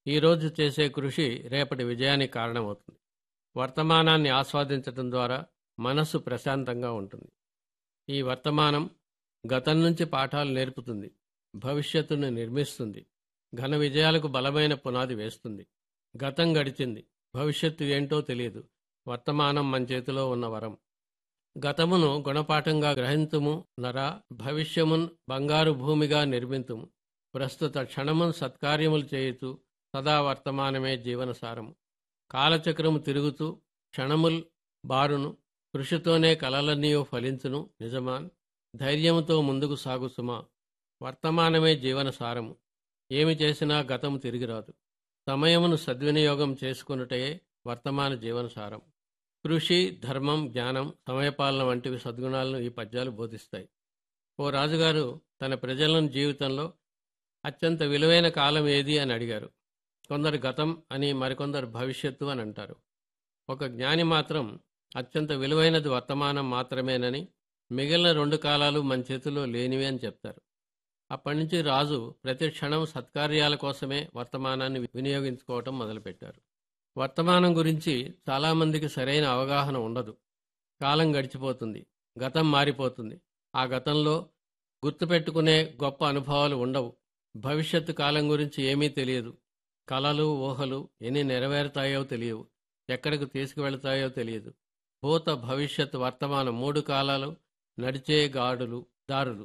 ఈరోజు చేసే కృషి రేపటి విజయానికి కారణమవుతుంది వర్తమానాన్ని ఆస్వాదించడం ద్వారా మనస్సు ప్రశాంతంగా ఉంటుంది ఈ వర్తమానం గతం నుంచి పాఠాలు నేర్పుతుంది భవిష్యత్తును నిర్మిస్తుంది ఘన విజయాలకు బలమైన పునాది వేస్తుంది గతం గడిచింది భవిష్యత్తు ఏంటో తెలియదు వర్తమానం మన చేతిలో ఉన్న వరం గతమును గుణపాఠంగా గ్రహింతుము నరా భవిష్యమున్ బంగారు భూమిగా నిర్మింతుము ప్రస్తుత క్షణమున్ సత్కార్యములు చేయుతూ సదా వర్తమానమే జీవనసారము కాలచక్రము తిరుగుతూ క్షణముల్ బారును కృషితోనే కలలన్నీ ఫలించును నిజమాన్ ధైర్యముతో ముందుకు సాగుసుమా వర్తమానమే జీవనసారము ఏమి చేసినా గతము తిరిగిరాదు సమయమును సద్వినియోగం చేసుకున్నటే వర్తమాన జీవనసారం కృషి ధర్మం జ్ఞానం సమయపాలన వంటివి సద్గుణాలను ఈ పద్యాలు బోధిస్తాయి ఓ రాజుగారు తన ప్రజలను జీవితంలో అత్యంత విలువైన కాలం ఏది అని అడిగారు కొందరు గతం అని మరికొందరు భవిష్యత్తు అని అంటారు ఒక జ్ఞాని మాత్రం అత్యంత విలువైనది వర్తమానం మాత్రమేనని మిగిలిన రెండు కాలాలు మన చేతిలో లేనివి అని చెప్తారు అప్పటి నుంచి రాజు ప్రతి క్షణం సత్కార్యాల కోసమే వర్తమానాన్ని వినియోగించుకోవటం మొదలుపెట్టారు వర్తమానం గురించి చాలామందికి సరైన అవగాహన ఉండదు కాలం గడిచిపోతుంది గతం మారిపోతుంది ఆ గతంలో గుర్తుపెట్టుకునే గొప్ప అనుభవాలు ఉండవు భవిష్యత్తు కాలం గురించి ఏమీ తెలియదు కలలు ఊహలు ఎన్ని నెరవేరుతాయో తెలియవు ఎక్కడికి తీసుకువెళతాయో తెలియదు భూత భవిష్యత్ వర్తమానం మూడు కాలాలు నడిచే గాడులు దారులు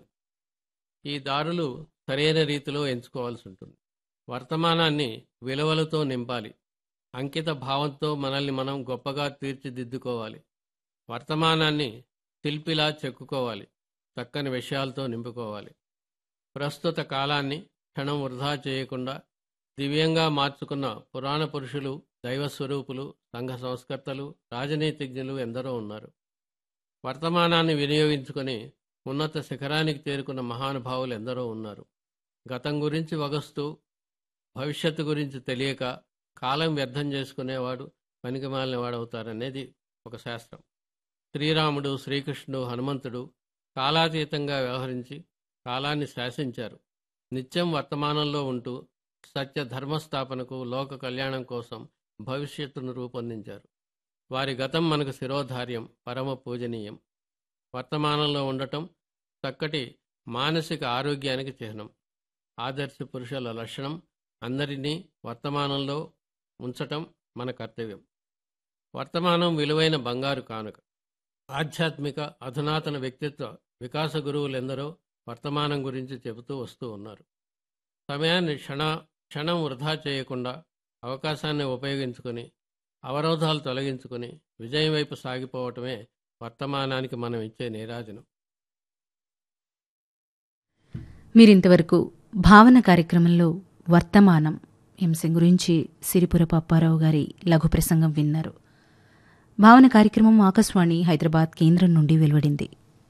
ఈ దారులు సరైన రీతిలో ఎంచుకోవాల్సి ఉంటుంది వర్తమానాన్ని విలువలతో నింపాలి అంకిత భావంతో మనల్ని మనం గొప్పగా తీర్చిదిద్దుకోవాలి వర్తమానాన్ని శిల్పిలా చెక్కుకోవాలి చక్కని విషయాలతో నింపుకోవాలి ప్రస్తుత కాలాన్ని క్షణం వృధా చేయకుండా దివ్యంగా మార్చుకున్న పురాణ పురుషులు దైవస్వరూపులు సంఘ సంస్కర్తలు రాజనీతిజ్ఞులు ఎందరో ఉన్నారు వర్తమానాన్ని వినియోగించుకొని ఉన్నత శిఖరానికి చేరుకున్న మహానుభావులు ఎందరో ఉన్నారు గతం గురించి వగస్తూ భవిష్యత్తు గురించి తెలియక కాలం వ్యర్థం చేసుకునేవాడు పనికిమాలిన వాడవుతారనేది ఒక శాస్త్రం శ్రీరాముడు శ్రీకృష్ణుడు హనుమంతుడు కాలాతీతంగా వ్యవహరించి కాలాన్ని శాసించారు నిత్యం వర్తమానంలో ఉంటూ సత్య ధర్మస్థాపనకు లోక కళ్యాణం కోసం భవిష్యత్తును రూపొందించారు వారి గతం మనకు శిరోధార్యం పరమ పూజనీయం వర్తమానంలో ఉండటం చక్కటి మానసిక ఆరోగ్యానికి చిహ్నం ఆదర్శ పురుషుల లక్షణం అందరినీ వర్తమానంలో ఉంచటం మన కర్తవ్యం వర్తమానం విలువైన బంగారు కానుక ఆధ్యాత్మిక అధునాతన వ్యక్తిత్వ వికాస గురువులెందరో వర్తమానం గురించి చెబుతూ వస్తూ ఉన్నారు సమయాన్ని క్షణ క్షణం వృధా చేయకుండా అవకాశాన్ని ఉపయోగించుకొని అవరోధాలు తొలగించుకొని విజయం వైపు సాగిపోవటమే వర్తమానానికి మనం ఇచ్చే నీరాజనం మీరింతవరకు భావన కార్యక్రమంలో వర్తమానం అంశం గురించి సిరిపురపు అప్పారావు గారి లఘు ప్రసంగం విన్నారు భావన కార్యక్రమం ఆకాశవాణి హైదరాబాద్ కేంద్రం నుండి వెలువడింది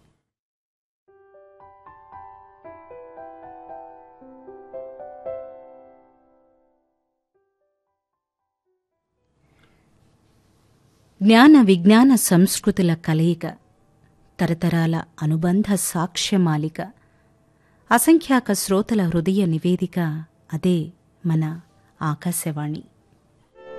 జ్ఞాన విజ్ఞాన సంస్కృతుల కలయిక తరతరాల అనుబంధ సాక్ష్యమాలిక అసంఖ్యాక శ్రోతల హృదయ నివేదిక అదే మన ఆకాశవాణి